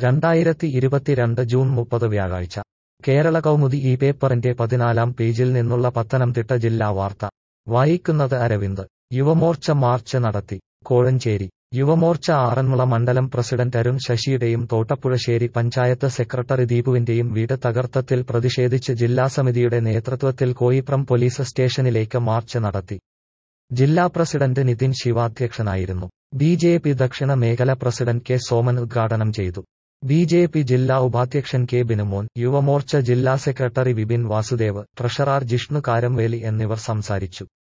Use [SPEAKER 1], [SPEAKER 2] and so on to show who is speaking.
[SPEAKER 1] രണ്ടായിരത്തി ഇരുപത്തിരണ്ട് ജൂൺ മുപ്പത് വ്യാഴാഴ്ച കേരള കൗമുദി ഈ പേപ്പറിന്റെ പതിനാലാം പേജിൽ നിന്നുള്ള പത്തനംതിട്ട ജില്ലാ വാർത്ത വായിക്കുന്നത് അരവിന്ദ് യുവമോർച്ച മാർച്ച് നടത്തി കോഴഞ്ചേരി യുവമോർച്ച ആറന്മുള മണ്ഡലം പ്രസിഡന്റ് അരുൺ ശശിയുടെയും തോട്ടപ്പുഴശ്ശേരി പഞ്ചായത്ത് സെക്രട്ടറി ദീപുവിന്റെയും വീട് തകർത്തത്തിൽ പ്രതിഷേധിച്ച് ജില്ലാസമിതിയുടെ നേതൃത്വത്തിൽ കോയിപ്രം പോലീസ് സ്റ്റേഷനിലേക്ക് മാർച്ച് നടത്തി ജില്ലാ പ്രസിഡന്റ് നിതിൻ ശിവ അധ്യക്ഷനായിരുന്നു ബി ജെ പി ദക്ഷിണ മേഖല പ്രസിഡന്റ് കെ സോമൻ ഉദ്ഘാടനം ചെയ്തു ബി ജെ പി ജില്ലാ ഉപാധ്യക്ഷൻ കെ ബിനുമോൻ യുവമോർച്ച ജില്ലാ സെക്രട്ടറി വിപിൻ വാസുദേവ് ട്രഷറർ ജിഷ്ണു കാരംവേലി എന്നിവർ സംസാരിച്ചു